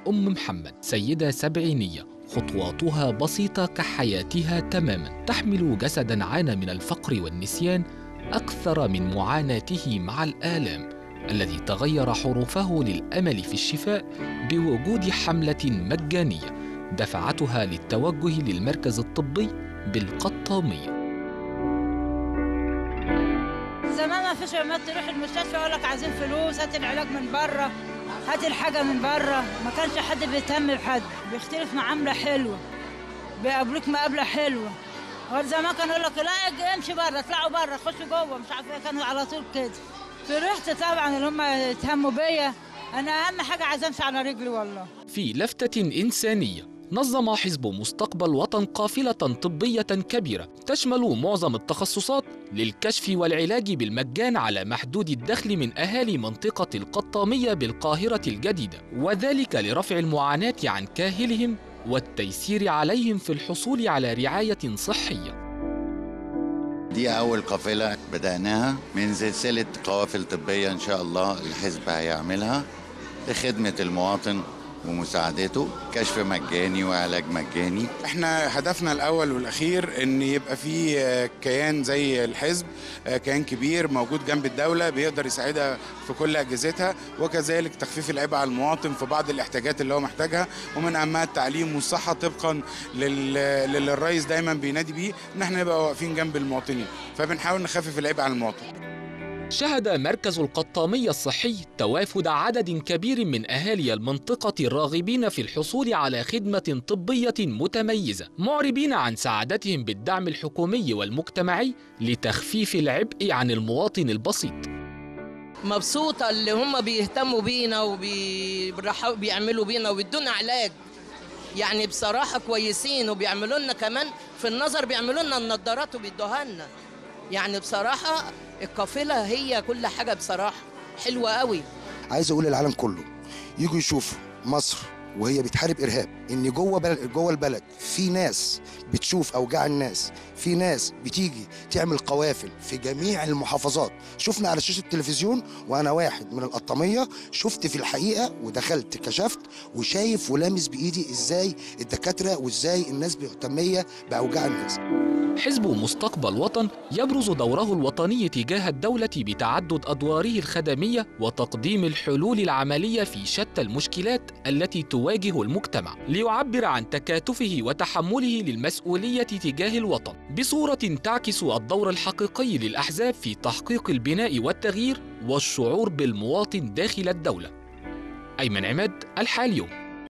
أم محمد سيدة سبعينية خطواتها بسيطة كحياتها تماما تحمل جسدا عانى من الفقر والنسيان أكثر من معاناته مع الآلام الذي تغير حروفه للأمل في الشفاء بوجود حملة مجانية دفعتها للتوجه للمركز الطبي بالقطامية زمان ما فيش عماد تروح المستشفى يقول لك عايزين فلوس هات العلاج من بره هات الحاجه من بره ما كانش حد بيهتم بحد بيختلف معامله حلوه بيقابلوك مقابله حلوه هو زمان كان يقول لك لا امشي بره اطلعوا بره خشوا جوه مش عارف ايه كانوا على طول كده فرحت طبعا اللي هم يتهموا بيا انا اهم حاجه عايز امشي على رجلي والله في لفتة إنسانية نظم حزب مستقبل وطن قافلة طبية كبيرة تشمل معظم التخصصات للكشف والعلاج بالمجان على محدود الدخل من أهالي منطقة القطامية بالقاهرة الجديدة وذلك لرفع المعاناة عن كاهلهم والتيسير عليهم في الحصول على رعاية صحية دي أول قافلة بدأناها من سلسلة قوافل طبية إن شاء الله الحزب هيعملها لخدمة المواطن ومساعدته كشف مجاني وعلاج مجاني احنا هدفنا الاول والاخير ان يبقى في آه، كيان زي الحزب آه، كيان كبير موجود جنب الدوله بيقدر يساعدها في كل اجهزتها وكذلك تخفيف العبء على المواطن في بعض الاحتياجات اللي هو محتاجها ومن اهمها التعليم والصحه طبقا لل- للي الرئيس دايما بينادي بيه ان احنا نبقى واقفين جنب المواطنين فبنحاول نخفف العبء على المواطن شهد مركز القطامية الصحي توافد عدد كبير من أهالي المنطقة الراغبين في الحصول على خدمة طبية متميزة معربين عن سعادتهم بالدعم الحكومي والمجتمعي لتخفيف العبء عن المواطن البسيط مبسوطة اللي هم بيهتموا بينا وبيعملوا بينا وبيدونا علاج يعني بصراحة كويسين وبيعملوا لنا كمان في النظر بيعملوا لنا النضارات وبيدوها لنا يعني بصراحة القافلة هي كل حاجة بصراحة حلوة قوي عايز اقول للعالم كله يجوا يشوفوا مصر وهي بتحارب ارهاب ان جوه بلد جوه البلد في ناس بتشوف اوجاع الناس في ناس بتيجي تعمل قوافل في جميع المحافظات شفنا على شاشه التلفزيون وانا واحد من القطاميه شفت في الحقيقه ودخلت كشفت وشايف ولامس بايدي ازاي الدكاتره وازاي الناس مهتميه باوجاع الناس حزب مستقبل وطن يبرز دوره الوطني تجاه الدولة بتعدد أدواره الخدمية وتقديم الحلول العملية في شتى المشكلات التي تواجه المجتمع ليعبر عن تكاتفه وتحمله للمسؤولية تجاه الوطن بصورة تعكس الدور الحقيقي للأحزاب في تحقيق البناء والتغيير والشعور بالمواطن داخل الدولة أيمن عماد الحال يوم